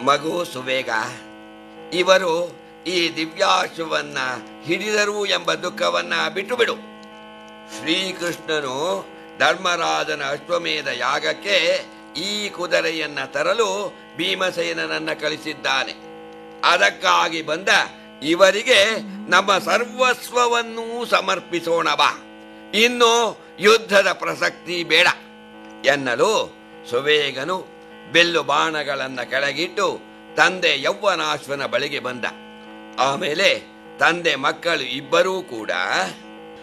ಮಗು ಸುವೇಗ ಇವರು ಈ ದಿವ್ಯಾಶ್ವವನ್ನ ಹಿಡಿದರು ಎಂಬ ದುಃಖವನ್ನ ಬಿಟ್ಟು ಬಿಡು ಶ್ರೀಕೃಷ್ಣನು ಧರ್ಮರಾಜನ ಅಶ್ವಮೇಧ ಯಾಗಕ್ಕೆ ಈ ಕುದುರೆಯನ್ನ ತರಲು ಭೀಮಸೇನನನ್ನ ಕಳಿಸಿದ್ದಾನೆ ಅದಕ್ಕಾಗಿ ಬಂದ ಇವರಿಗೆ ನಮ್ಮ ಸರ್ವಸ್ವವನ್ನೂ ಸಮರ್ಪಿಸೋಣ ಬಾ ಇನ್ನು ಯುದ್ಧದ ಪ್ರಸಕ್ತಿ ಬೇಡ ಎನ್ನಲು ಸುವೇಗನು ಬೆಲ್ಲು ಬಾಣಗಳನ್ನ ಕೆಳಗಿಟ್ಟು ತಂದೆ ಯೌವನಾಶ್ವನ ಬಳಿಗೆ ಬಂದ ಆಮೇಲೆ ತಂದೆ ಮಕ್ಕಳು ಇಬ್ಬರೂ ಕೂಡ